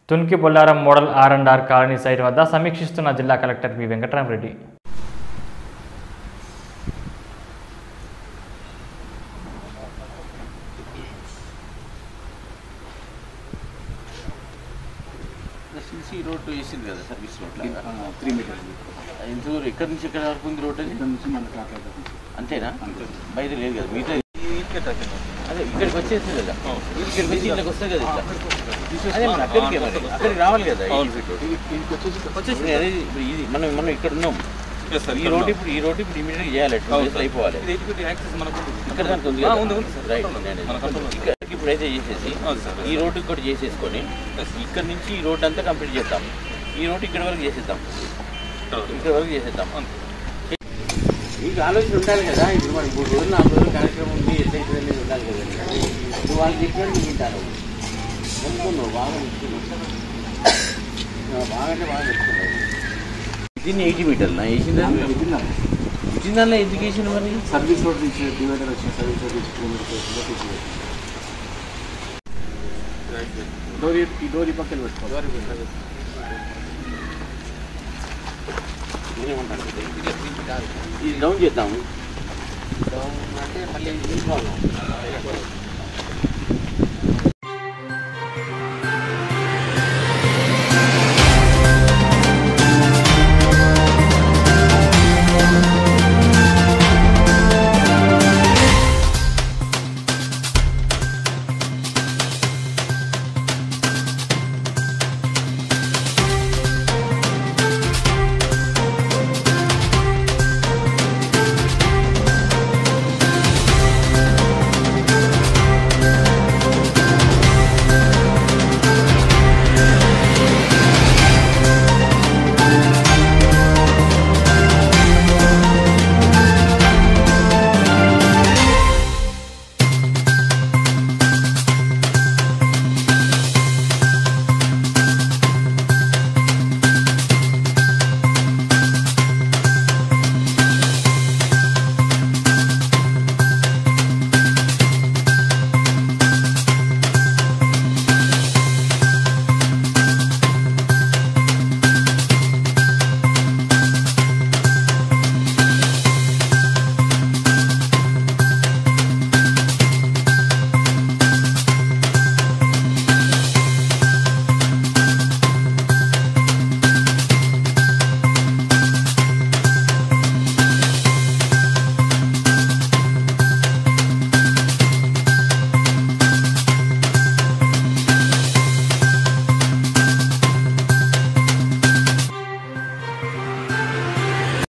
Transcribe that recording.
తునికి Bollaram model R and R colony site వద్ద సమీక్షిస్తున్న జిల్లా collector V Venkatarama Reddy CC road వేసింది కదా సర్వీస్ రోడ్ లాగా త్రీ మీటర్స్ ఎంత దూరం ఎక్కడి నుంచి ఎక్కడి వరకు ఉంది రోడ్ అది ఇక్కడ నుంచి మన కాకపోతే అంతేనా బయట లేదు కదా మీతో అదే ఇక్కడికి వచ్చేసింది కదా ఇక్కడికి వచ్చి ఇట్లా వస్తుంది కదా ఇట్లా అదే మరి అక్కడికి మరి అక్కడికి రావాలి కదా ఇప్పుడు అదే ఇప్పుడు ఇది మనం మనం ఇక్కడ ఉన్నాం ఈ రోడ్ ఇప్పుడు ఈ రోడ్ ఇప్పుడు ఇమీడియట్గా చేయాలి టూ డేస్ అయిపోవాలి ఇక్కడ దానికి ఉంది కదా రైట్ ఇక్కడికి ఇప్పుడు అయితే చేసేసి ఈ రోడ్డు కూడా చేసేసుకొని ఇక్కడ నుంచి ఈ రోడ్ అంతా కంప్లీట్ చేద్దాం ఈ రోడ్ ఇక్కడ వరకు చేసేద్దాం ఇక్కడ వరకు చేసేద్దాం మీకు ఆలోచన ఉండాలి కదా ఇప్పుడు మరి మూడు రోజులు నాలుగు రోజులు కార్యక్రమం ఉంది ఎట్లయితే అనేది ఉండాలి కదా నువ్వు వాళ్ళు చెప్పినట్టు వింటారు అనుకున్నావు బాగా ఇస్తున్నావు బాగా అంటే బాగా చెప్తున్నావు దీన్ని ఎయిటీ మీటర్లు వేసిందా ఇచ్చిందల్లా ఎందుకు వేసిన మరి సర్వీస్ రోడ్ నుంచి డివైడర్ వచ్చిన సర్వీస్ రోడ్ నుంచి కిలోమీటర్ డోర్ ఈ డోర్ ఈ పక్కన పెట్టుకోవాలి ఇది డౌన్ చేద్దాము డౌన్ అంటే మళ్ళీ